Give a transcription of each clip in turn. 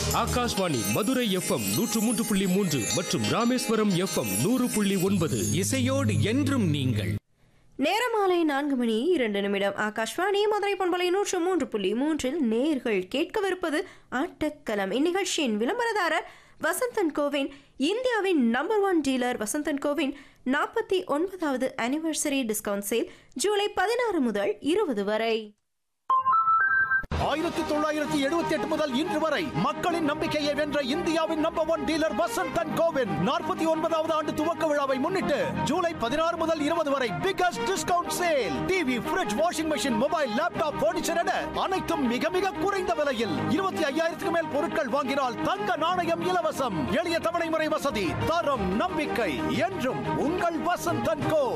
Akashvani Madurai FM நூற்று மூன்று புள்ளி மூன்று மற்றும் ராமேஸ்வரம் எஃப்எம் நூறு புள்ளி ஒன்பது இசையோடு என்றும் நீங்கள் நேரமாலை நான்கு மணி இரண்டு நிமிடம் ஆகாஷ்வாணி மதுரை பண்பலை நூற்று மூன்று புள்ளி மூன்றில் நேர்கள் கேட்கவிருப்பது ஆட்டக்கலம் இந்நிகழ்ச்சியின் விளம்பரதாரர் வசந்தன் கோவின் இந்தியாவின் நம்பர் ஒன் டீலர் வசந்தன் கோவின் நாற்பத்தி ஒன்பதாவது அனிவர்சரி டிஸ்கவுண்ட் சேல் ஜூலை பதினாறு முதல் இருபது வரை ஆயிரத்தி தொள்ளாயிரத்தி எழுபத்தி எட்டு முதல் இன்று வரை மக்களின் நம்பிக்கையை வென்ற இந்தியாவின் number one dealer Vasanth and கோவின் நாற்பத்தி ஒன்பதாவது ஆண்டு துவக்க விழாவை முன்னிட்டு ஜூலை பதினாறு முதல் இருபது வரை biggest discount sale TV fridge washing machine mobile laptop furniture என அனைத்தும் மிக மிக குறைந்த விலையில் இருபத்தி ஐயாயிரத்துக்கு மேல் பொருட்கள் வாங்கினால் தங்க நாணயம் இலவசம் எளிய தவணை முறை வசதி தரம் நம்பிக்கை என்றும் உங்கள் வசந்த் அண்ட் கோ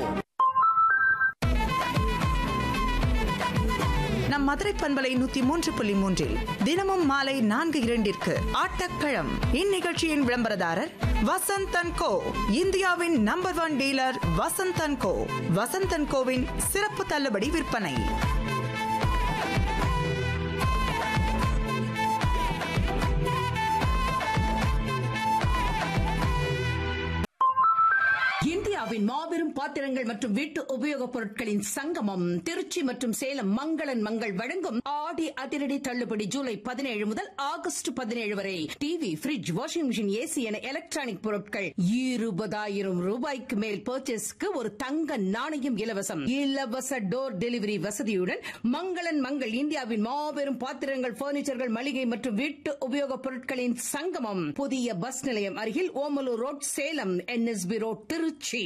நம் மதுரை பண்பலை நூத்தி மூன்று புள்ளி மூன்றில் தினமும் மாலை நான்கு இரண்டிற்கு ஆட்டக்களம் இந்நிகழ்ச்சியின் விளம்பரதாரர் வசந்தன் கோ இந்தியாவின் number one dealer Vasanth and Co Vasanth and கோவின் சிறப்பு தள்ளுபடி விற்பனை இந்தியாவின் மாபெரும் பாத்திரங்கள் மற்றும் வீட்டு உபயோகப் பொருட்களின் சங்கமம் திருச்சி மற்றும் சேலம் மங்களன் மங்கள் வழங்கும் ஆடி அதிரடி தள்ளுபடி ஜூலை பதினேழு முதல் ஆகஸ்ட் பதினேழு வரை TV fridge washing machine AC என எலக்ட்ரானிக் பொருட்கள் இருபதாயிரம் ரூபாய்க்கு மேல் பர்ச்சேஸ்க்கு ஒரு தங்க நாணயம் இலவசம் இலவச டோர் டெலிவரி வசதியுடன் மங்களன் மங்கள் இந்தியாவின் மாபெரும் பாத்திரங்கள் பர்னிச்சர்கள் மளிகை மற்றும் வீட்டு உபயோகப் பொருட்களின் சங்கமம் புதிய பஸ் நிலையம் அருகில் Omalur road Salem NSB road Tiruchi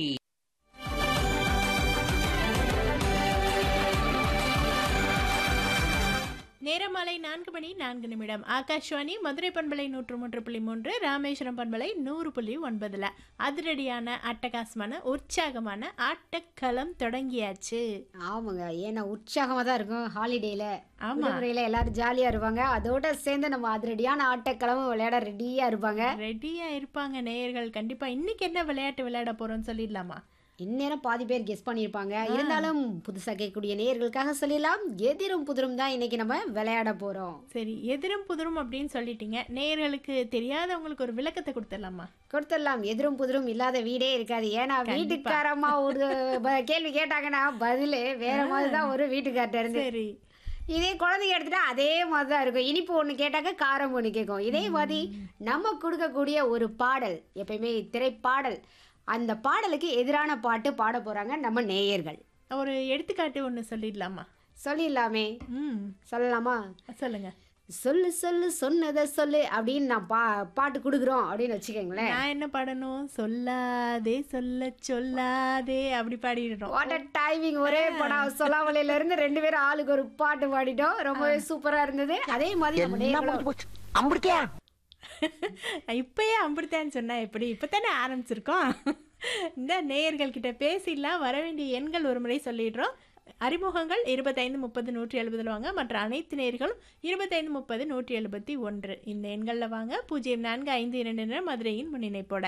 நேரமாலை நான்கு மணி நான்கு நிமிடம் ஆகாஷ்வாணி மதுரை பண்பலை நூற்று மூன்று புள்ளி மூன்று ராமேஸ்வரம் பண்பலை நூறு புள்ளி ஒன்பதுல அதிரடியான அட்டகாசமான உற்சாகமான ஆட்டக்களம் தொடங்கியாச்சு ஆமாங்க ஏன்னா உற்சாகமாக தான் இருக்கும் ஹாலிடேல ஆமா. விடுமுறையில் எல்லாரும் ஜாலியாக இருப்பாங்க அதோட சேர்ந்து நம்ம அதிரடியான ஆட்டக்கிழமை விளையாட ரெடியாக இருப்பாங்க ரெடியா இருப்பாங்க நேயர்கள் கண்டிப்பா இன்னைக்கு என்ன விளையாட்டு விளையாட போறோம்னு சொல்லிடலாமா இந்நேரம் பாதி பேர் கெஸ் பண்ணியிருப்பாங்க இருந்தாலும் புதுசாக கேட்கக்கூடிய நேயர்களுக்காக சொல்லிடலாம் எதிரும் புதிரும் தான் இன்னைக்கு நம்ம விளையாட போகிறோம் சரி எதிரும் புதிரும் அப்படின்னு சொல்லிட்டீங்க நேயர்களுக்கு தெரியாதவங்களுக்கு ஒரு விளக்கத்தை கொடுத்துடலாமா கொடுத்துடலாம் எதிரும் புதிரும் இல்லாத வீடே இருக்காது ஏன்னா வீட்டுக்காரம்மா ஒரு ப- கேள்வி கேட்டாங்கன்னா பதில் வேற மாதிரி தான் ஒரு வீட்டுக்கார்ட்ட இருந்து சரி இதே குழந்தைங்க எடுத்துட்டா அதே மாதிரி தான் இருக்கும் இனிப்பு ஒன்று கேட்டாக்க காரம் ஒன்று கேட்கும் இதே மாதிரி நம்ம கொடுக்கக்கூடிய ஒரு பாடல் எப்பயுமே திரைப்பாடல் அந்த பாடலுக்கு எதிரான பாட்டு பாட போறாங்க நம்ம நேயர்கள் ஒரு எடுத்துக்காட்டு ஒன்று சொல்லிடலாமா சொல்லிடலாமே ம் சொல்லலாமா சொல்லுங்க சொல்லு சொல்லு சொன்னதை சொல்லு அப்படின்னு நான் பா பாட்டு கொடுக்குறோம் அப்படின்னு வச்சுக்கோங்களேன் நான் என்ன பாடணும் சொல்லாதே சொல்ல சொல்லாதே அப்படி பாடிடுறோம் வாட் டைமிங் ஒரே படம் சொல்லாமலையில இருந்து ரெண்டு பேரும் ஆளுக்கு ஒரு பாட்டு பாடிட்டோம் ரொம்பவே சூப்பரா இருந்தது அதே மாதிரி நம்ம நேயர்களும் இப்பயே அப்படித்தான் சொன்னா எப்படி இப்பதானே ஆரம்பிச்சிருக்கோம் இந்த நேயர்கள் கிட்ட பேசிடலாம் வர வேண்டிய எண்கள் ஒரு முறை சொல்லிடுறோம் அறிமுகங்கள் இருபத்தைந்து முப்பது நூற்றி எழுபதுல வாங்க மற்ற அனைத்து நேர்களும் இருபத்தைந்து முப்பது நூற்றி எழுபத்தி ஒன்று இந்த எண்களில் வாங்க பூஜ்ஜியம் நான்கு ஐந்து இரண்டு என்ற மதுரையின் முன்னிணைப்போட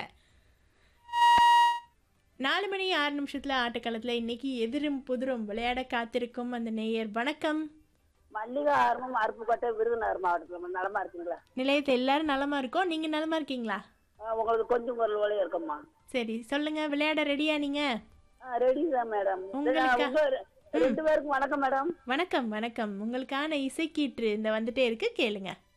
நாலு மணி ஆறு நிமிஷத்துல ஆட்டக்காலத்தில் இன்னைக்கு எதிரும் புதிரும் விளையாட காத்திருக்கும் அந்த நேயர் வணக்கம் மல்லிகா ஆர்மம் அருப்புக்கோட்டை விருதுநகர் மாவட்டத்தில் நலமா இருக்குங்களா நிலையத்தை எல்லாரும் நலமா இருக்கோம் நீங்க நலமா இருக்கீங்களா ஆ, உங்களுக்கு கொஞ்சம் பொருள் வழி இருக்கம்மா சரி சொல்லுங்க விளையாட ரெடியா நீங்க ரெடி தான் மேடம் உங்களுக்கா? உங்க ரெ- ரெண்டு பேருக்கும் வணக்கம் மேடம் வணக்கம் வணக்கம் உங்களுக்கான இசைக்கீற்று இந்த வந்துட்டே இருக்கு கேளுங்க